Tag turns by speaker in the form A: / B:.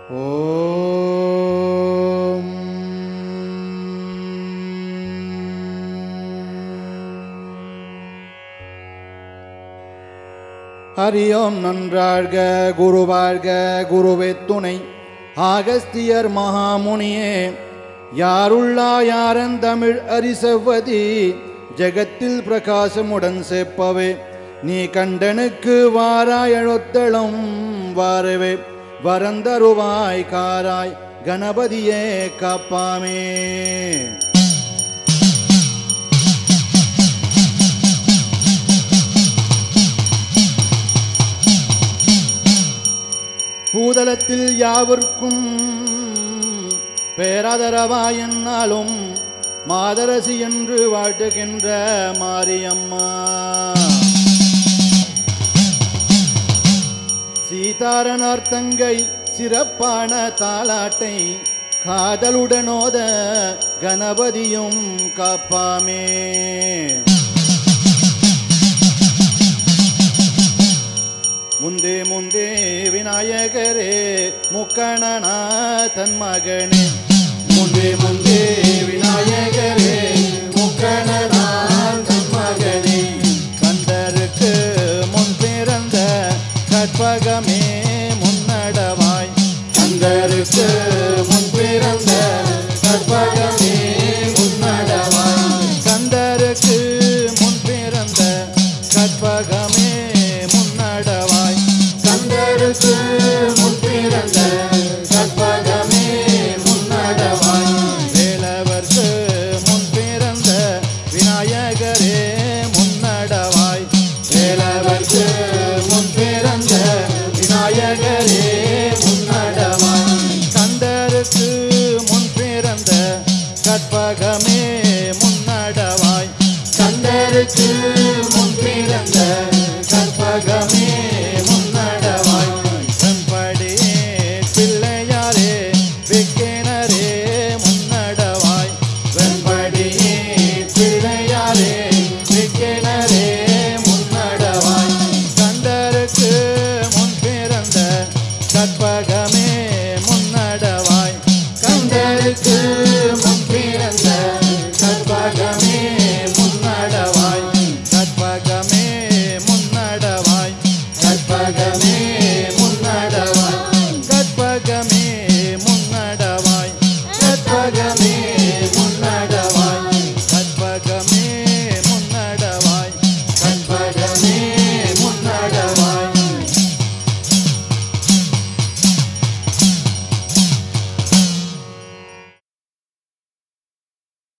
A: ஓம் ஹரியோம் நன்றாழ்க குருவாழ்க குருவே துணை ஆகஸ்தியர் மகாமுனியே யாருள்ளா யாரன் தமிழ் அரிசவதி ஜெகத்தில் பிரகாசமுடன் செப்பவே நீ கண்டனுக்கு வாராயழொத்தளம் வாரவே வரந்தருவாய் காராய் கணபதியே காப்பாமே பூதலத்தில் யாவர்க்கும் பேராதரவாயன்னாலும் மாதரசி என்று வாழ்த்துகின்ற மாரியம்மா சீதாரனார் தங்கை சிறப்பான தாலாட்டை காதலுடனோத கணபதியும் காப்பாமே முந்தே முந்தே விநாயகரே முக்கணனா தன் மகனே முந்தே முந்தே விநாயகரே முக்கணனா தன் மகனே கந்தருக்கு முன் பிறந்த கற்பகமே முன்னடவாய் கந்தருக்கு முன் பிறந்த கற்பகமே முன்னடவாய் கந்தருக்கு முன் பிறந்த கற்பகமே முன்னடவாய் கந்தருக்கு முன் பிறந்த கற்பகமே முன்னடவாய் வேலவர்க்கு முன் பிறந்த விநாயகரே முன்னடவாய் வேலவர்க்கு முன் பிறந்த விநாயகரே முன்னடவாய் கந்தருக்கு முன் பிறந்த கற்பகமே முன்னடவாய் கந்தருக்கு முன் பிறந்த கற்பகமே முன்னடவாய் செம்படியே பிள்ளையாரே விக்கினரே முன்னடவாய் வெண்படியே பிள்ளையாரே விக்கினரே முன்னடவாய் கந்தருக்கு முன் பிறந்த கற்பகமே முன்னடவாய் கந்தருக்கு முன் பிறந்த கற்பகமே முன்னடவாய் கற்பகமே முன்னடவாய் கற்பகமே